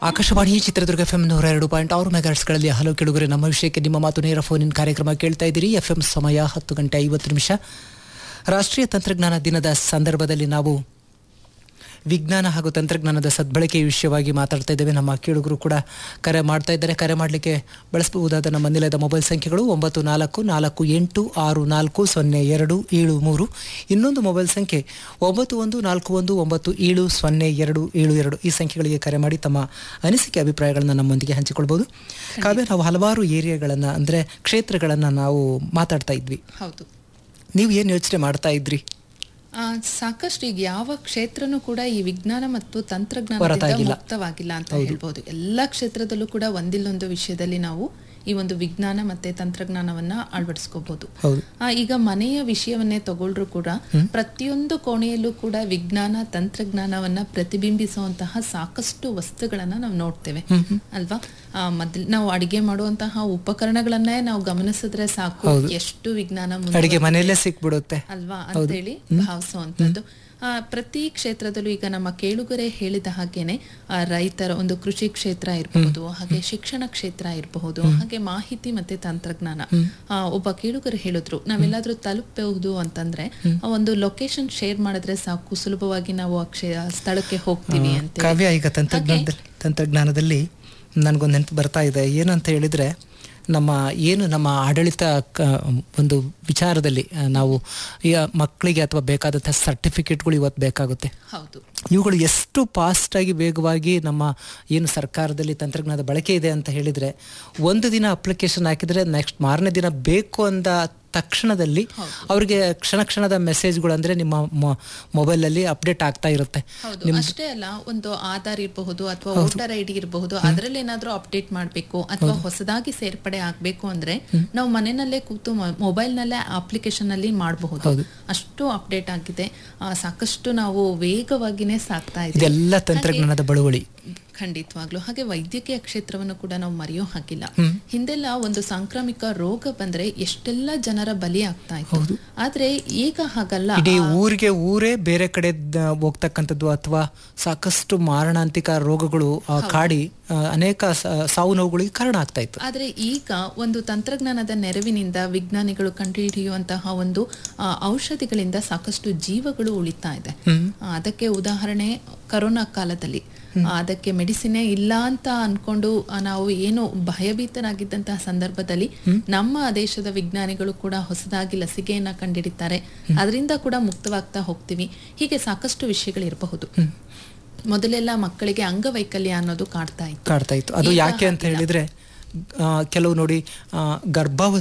Akashvani Chitradurga F M ನೂರ ಎರಡು point ಆರು ಮೆಗಾಟ್ಸ್ಗಳಲ್ಲಿ ಹಲವು ಕೆಳುಗರೆ ನಮ್ಮ ವಿಷಯಕ್ಕೆ ನಿಮ್ಮ ಮಾತು ನೇರ ಫೋನ್ ಇನ್ ಕಾರ್ಯಕ್ರಮ ಕೇಳ್ತಾ ಇದ್ದೀರಿ ಎಫ್ ಎಂ ಸಮಯ ಹತ್ತು ಗಂಟೆ ಐವತ್ತು ನಿಮಿಷ ರಾಷ್ಟ್ರೀಯ ತಂತ್ರಜ್ಞಾನ ದಿನದ ಸಂದರ್ಭದಲ್ಲಿ ನಾವು ವಿಜ್ಞಾನ ಹಾಗೂ ತಂತ್ರಜ್ಞಾನದ ಸದ್ಬಳಕೆಯ ವಿಷಯವಾಗಿ ಮಾತಾಡ್ತಾ ಇದ್ದೇವೆ ನಮ್ಮ ಕೇಳುಗರು ಕೂಡ ಕರೆ ಮಾಡ್ತಾ ಇದ್ದಾರೆ ಕರೆ ಮಾಡಲಿಕ್ಕೆ ಬಳಸಬಹುದಾದ ನಮ್ಮ ನಿಲಯದ ಮೊಬೈಲ್ ಸಂಖ್ಯೆಗಳು ಒಂಬತ್ತು ನಾಲ್ಕು ನಾಲ್ಕು ಎಂಟು ಆರು ನಾಲ್ಕು ಸೊನ್ನೆ ಎರಡು ಏಳು ಮೂರು ಇನ್ನೊಂದು ಮೊಬೈಲ್ ಸಂಖ್ಯೆ ಒಂಬತ್ತು ಒಂದು ನಾಲ್ಕು ಒಂದು ಒಂಬತ್ತು ಏಳು ಸೊನ್ನೆ ಎರಡು ಏಳು ಎರಡು ಈ ಸಂಖ್ಯೆಗಳಿಗೆ ಕರೆ ಮಾಡಿ ತಮ್ಮ ಅನಿಸಿಕೆ ಅಭಿಪ್ರಾಯಗಳನ್ನು ನಮ್ಮೊಂದಿಗೆ ಹಂಚಿಕೊಳ್ಬೋದು ಕಾವ್ಯ ನಾವು ಹಲವಾರು ಏರಿಯಾಗಳನ್ನು ಅಂದರೆ ಕ್ಷೇತ್ರಗಳನ್ನು ನಾವು ಮಾತಾಡ್ತಾ ಇದ್ವಿ ಹೌದು ನೀವು ಏನು ಯೋಚನೆ ಮಾಡ್ತಾ ಇದ್ರಿ ಆ, ಸಾಕಷ್ಟು ಈಗ ಯಾವ ಕ್ಷೇತ್ರನೂ ಕೂಡ ಈ ವಿಜ್ಞಾನ ಮತ್ತು ತಂತ್ರಜ್ಞಾನದಿಂದ ಹೊರತಾಗಿಲ್ಲ. ಮುಕ್ತವಾಗಿಲ್ಲ ಅಂತ ಹೇಳ್ಬೋದು ಎಲ್ಲ ಕ್ಷೇತ್ರದಲ್ಲೂ ಕೂಡ ಒಂದಿಲ್ಲೊಂದು ವಿಷಯದಲ್ಲಿ ನಾವು ಈ ಒಂದು ವಿಜ್ಞಾನ ಮತ್ತೆ ತಂತ್ರಜ್ಞಾನವನ್ನ ಅಳವಡಿಸ್ಕೋಬಹುದು ಹೌದು ಆ, ಈಗ ಮನೆಯ ವಿಷಯವನ್ನೇ ತಗೊಳ್ರು ಕೂಡ ಪ್ರತಿಯೊಂದು ಕೋಣೆಯಲ್ಲೂ ಕೂಡ ವಿಜ್ಞಾನ ತಂತ್ರಜ್ಞಾನವನ್ನ ಪ್ರತಿಬಿಂಬಿಸುವಂತಹ ಸಾಕಷ್ಟು ವಸ್ತುಗಳನ್ನ ನಾವು ನೋಡ್ತೇವೆ ಅಲ್ವಾ ಆ, ಮೊದ್ಲ್ ನಾವು ಅಡಿಗೆ ಮಾಡುವಂತಹ ಉಪಕರಣಗಳನ್ನೇ ನಾವು ಗಮನಿಸಿದ್ರೆ ಸಾಕು ಎಷ್ಟು ವಿಜ್ಞಾನ ಮುಂದೆ ಅಡಿಗೆ ಮನೆಯಲ್ಲೇ ಸಿಕ್ಬಿಡುತ್ತೆ ಅಲ್ವಾ ಅಂತೇಳಿ ಭಾವಿಸುವಂತದ್ದು ಆ, ಪ್ರತಿ ಕ್ಷೇತ್ರದಲ್ಲೂ ಈಗ ನಮ್ಮ ಕೇಳುಗರೆ ಹೇಳಿದ ಹಾಗೇನೆ ಆ, ರೈತರ ಒಂದು ಕೃಷಿ ಕ್ಷೇತ್ರ ಇರಬಹುದು ಹಾಗೆ ಶಿಕ್ಷಣ ಕ್ಷೇತ್ರ ಇರಬಹುದು ಹಾಗೆ ಮಾಹಿತಿ ಮತ್ತೆ ತಂತ್ರಜ್ಞಾನ ಆ, ಒಬ್ಬ ಕೇಳುಗರು ಹೇಳಿದ್ರು ನಾವೆಲ್ಲಾದ್ರೂ ತಲುಪಬಹುದು ಅಂತಂದ್ರೆ ಆ ಒಂದು ಲೊಕೇಶನ್ ಶೇರ್ ಮಾಡಿದ್ರೆ ಸಾಕು ಸುಲಭವಾಗಿ ನಾವು ಆ ಕ್ಷೇ- ಆ ಸ್ಥಳಕ್ಕೆ ಹೋಗ್ತೀವಿ ಅಂತ ಕಾವ್ಯ ಈಗ ತಂತ್ರಜ್ಞಾನದಲ್ಲಿ ತಂತ್ರಜ್ಞಾನದಲ್ಲಿ ನನಗೊಂದು ನೆನಪು ಬರ್ತಾ ಇದೆ ಏನಂತ ಹೇಳಿದ್ರೆ ನಮ್ಮ ಏನು ನಮ್ಮ ಆಡಳಿತ ಕ- ಒಂದು ವಿಚಾರದಲ್ಲಿ ಆ, ನಾವು ಈಗ ಮಕ್ಕಳಿಗೆ ಅಥವಾ ಬೇಕಾದಂಥ ಸರ್ಟಿಫಿಕೇಟ್ಗಳು ಇವತ್ತು ಬೇಕಾಗುತ್ತೆ ಹೌದು ಇವುಗಳು ಎಷ್ಟು ಫಾಸ್ಟಾಗಿ ವೇಗವಾಗಿ ನಮ್ಮ ಏನು ಸರ್ಕಾರದಲ್ಲಿ ತಂತ್ರಜ್ಞಾನದ ಬಳಕೆ ಇದೆ ಅಂತ ಹೇಳಿದರೆ ಒಂದು ದಿನ ಅಪ್ಲಿಕೇಶನ್ ಹಾಕಿದರೆ ನೆಕ್ಸ್ಟ್ ಮಾರನೇ ದಿನ ಬೇಕು ಅಂದ ತಕ್ಷಣದಲ್ಲಿ ಅವರಿಗೆ ಕ್ಷಣ ಕ್ಷಣದ ಮೆಸೇಜ್ಗಳು ಅಂದರೆ ನಿಮ್ಮ ಮೊಬೈಲಲ್ಲಿ ಅಪ್ಡೇಟ್ ಆಗ್ತಾ ಇರುತ್ತೆ ಹೌದು ಅಷ್ಟೇ ಅಲ್ಲ ಒಂದು ಆಧಾರ್ ಇರಬಹುದು ಅಥವಾ ವೋಟರ್ ಐ ಡಿ ಇರಬಹುದು ಅದರಲ್ಲಿ ಏನಾದ್ರೂ ಅಪ್ಡೇಟ್ ಮಾಡಬೇಕು ಅಥವಾ ಹೊಸದಾಗಿ ಸೇರ್ಪಡೆ ಆಗ್ಬೇಕು ಅಂದ್ರೆ ನಾವು ಮನೆಯಲ್ಲೇ ಕೂತು ಮೊಬೈಲ್ ನಲ್ಲೇ ಅಪ್ಲಿಕೇಶನ್ ಅಲ್ಲಿ ಮಾಡಬಹುದು ಅಷ್ಟು ಅಪ್ಡೇಟ್ ಆಗಿದೆ ಆ, ಸಾಕಷ್ಟು ನಾವು ವೇಗವಾಗಿನೇ ಸಾಕ್ತಾ ಇದ್ದೀವಿ ಇದೆಲ್ಲ ತಂತ್ರಜ್ಞಾನದ ಬಳುವಳಿ ಖಂಡಿತವಾಗ್ಲು ಹಾಗೆ ವೈದ್ಯಕೀಯ ಕ್ಷೇತ್ರವನ್ನು ಕೂಡ ನಾವು ಮರೆಯೋ ಹಾಗಿಲ್ಲ ಹಿಂದೆಲ್ಲ ಒಂದು ಸಾಂಕ್ರಾಮಿಕ ರೋಗ ಬಂದ್ರೆ ಎಷ್ಟೆಲ್ಲ ಜನರ ಬಲಿ ಆಗ್ತಾ ಇತ್ತು ಆದ್ರೆ ಈಗ ಹಾಗಲ್ಲ ಇಡೀ ಊರಿಗೆ ಊರೇ ಬೇರೆ ಕಡೆ ದ- ಹೋಗ್ತಕ್ಕಂಥದ್ದು ಅಥವಾ ಸಾಕಷ್ಟು ಮಾರಣಾಂತಿಕ ರೋಗಗಳು ಆ, ಕಾಡಿ ಆ, ಅನೇಕ ಸ- ಸಾವು ನೋವುಗಳಿಗೆ ಕಾರಣ ಆಗ್ತಾ ಇತ್ತು ಆದ್ರೆ ಈಗ ಒಂದು ತಂತ್ರಜ್ಞಾನದ ನೆರವಿನಿಂದ ವಿಜ್ಞಾನಿಗಳು ಕಂಡುಹಿಡಿಯುವಂತಹ ಒಂದು ಆ, ಔಷಧಿಗಳಿಂದ ಸಾಕಷ್ಟು ಜೀವಗಳು ಉಳಿತಾ ಇದೆ ಆ, ಅದಕ್ಕೆ ಉದಾಹರಣೆ ಕರೋನಾ ಕಾಲದಲ್ಲಿ ಆ, ಅದಕ್ಕೆ ಮೆಡಿಸಿನೇ ಇಲ್ಲ ಅಂತ ಅನ್ಕೊಂಡು ಆ, ನಾವು ಏನು ಭಯಭೀತರಾಗಿದ್ದಂತಹ ಸಂದರ್ಭದಲ್ಲಿ ನಮ್ಮ ದೇಶದ ವಿಜ್ಞಾನಿಗಳು ಕೂಡ ಹೊಸದಾಗಿ ಲಸಿಕೆಯನ್ನ ಕಂಡುಹಿಡಿತಾರೆ ಅದರಿಂದ ಕೂಡ ಮುಕ್ತವಾಗ್ತಾ ಹೋಗ್ತೀವಿ ಹೀಗೆ ಸಾಕಷ್ಟು ವಿಷಯಗಳಿರಬಹುದು ಮೊದಲೆಲ್ಲ ಮಕ್ಕಳಿಗೆ ಅಂಗವೈಕಲ್ಯ ಅನ್ನೋದು ಕಾಡ್ತಾ ಇತ್ತು ಕಾಡ್ತಾ ಇತ್ತು ಅದು ಯಾಕೆ ಅಂತ ಹೇಳಿದ್ರೆ ಆ, ಕೆಲವು ನೋಡಿ ಆ, ಗರ್ಭಾವಸ್ಥೆ